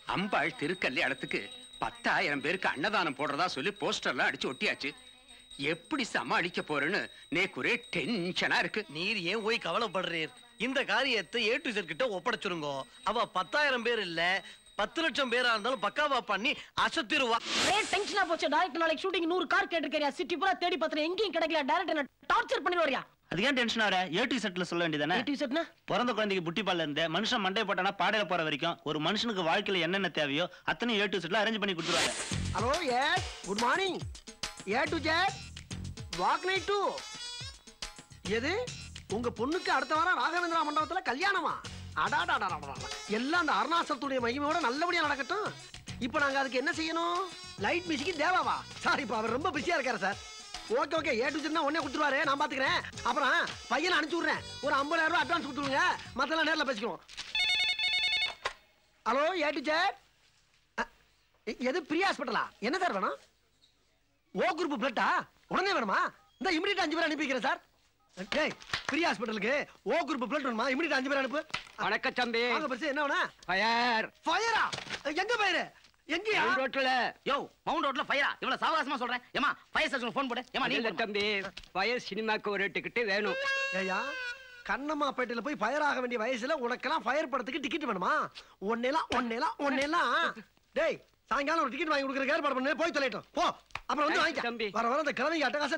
அம்பாள் திருக்கல்யாணத்துக்கு பத்தாயிரம் பேருக்கு அன்னதானம் போடுறதா சொல்லி போஸ்டர்லாம் அடிச்சு ஒட்டியாச்சு எப்படி சமாளிக்க போறேன்னு நேக்கு ஒரே டென்ஷனா இருக்கு நீர் ஏன் போய் கவலைப்படுறீர் இந்த காரியத்தை ஏ டு கிட்ட ஒப்படைச்சிருங்கோ அவ பத்தாயிரம் பேர் இல்ல பத்து லட்சம் பேரா இருந்தாலும் பக்காவா பண்ணி அசத்திருவா ஒரே டென்ஷனா போச்சு டைரக்டர் நாளைக்கு ஷூட்டிங் நூறு கார் கேட்டிருக்கியா சிட்டி பூரா தேடி பார்த்தேன் எங்கேயும் கிடைக்கல டைரக்டர் டார்ச்சர் பண்ணி வரியா அதுக்கு ஏன் டென்ஷன் ஆற ஏ டு செட்ல சொல்ல வேண்டியதானே ஏடி செட்னா பிறந்த குழந்தைக்கு புட்டி பால்ல இருந்து மனுஷன் மண்டை போட்டானா பாடையில போற வரைக்கும் ஒரு மனுஷனுக்கு வாழ்க்கையில என்னென்ன தேவையோ அத்தனையும் ஏ டு செட்ல அரேஞ்ச் பண்ணி கொடுத்துருவாங்க hello yes good morning A to Z வாக் நைட் டூ எது உங்க பொண்ணுக்கு அடுத்த வாரம் ராகவேந்திரா மண்டபத்துல கல்யாணமா அடாடாடாடா எல்லாம் அந்த அருணாசலத்துடைய மகிமையோட நல்லபடியா நடக்கட்டும் இப்போ நாங்க அதுக்கு என்ன செய்யணும் லைட் மியூசிக் தேவாவா சார் இப்போ அவர் ரொம்ப பிஸியா இருக்காரு sir okay okay A to ஜெட்னா உடனே கொடுத்துருவாரு நான் பாத்துக்கிறேன் அப்புறம் பையனை அனுப்பிச்சு விடுறேன் ஒரு 50000 ரூபாய் அட்வான்ஸ் கொடுத்துருங்க மத்தெல்லாம் நேர்ல பேசிக்குவோம் ஹலோ ஏ டு ஜெட் எது பிரியா ஹாஸ்பிட்டலா என்ன சார் வேணும் ஓ குரூப் பிளட்டா உடனே வேணுமா இந்த இமிடியட் அஞ்சு பேர் அனுப்பிக்கிறேன் சார் டேய் பிரியா ஹாஸ்பிட்டலுக்கு ஓ குரூப் பிளட் வேணுமா இமிடியட் அஞ்சு பேர் அனுப்பு வணக்கம் தம்பி வாங்க பெருசு என்ன வேணும் ஃபயர் ஃபயரா எங்க ஃபயர் எங்கயா ரோட்ல யோ மவுண்ட் ரோட்ல ஃபயரா இவ்வளவு சாவகாசமா சொல்றேன் ஏமா ஃபயர் ஸ்டேஷன் ஃபோன் போடு ஏமா நீ இல்ல தம்பி ஃபயர் சினிமாக்கு ஒரு டிக்கெட் வேணும் ஏயா கண்ணம்மாப்பேட்டையில போய் ஃபயர் ஆக வேண்டிய வயசுல உனக்கெல்லாம் ஃபயர் படத்துக்கு டிக்கெட் வேணுமா ஒன்னேலாம் ஒன்னேலாம் ஒன்னேலாம் டேய் சாயங்காலம் ஒரு டிக்கெட் வாங்கி கொடுக்குற ஏற்பாடு பண்ணு போய் தொலைட்டோம் போ அப்புறம் வந்து Thanks, வாங்கிக்க தம்பி. வர வர அந்த கிழமைக்கு அட்டகாசம்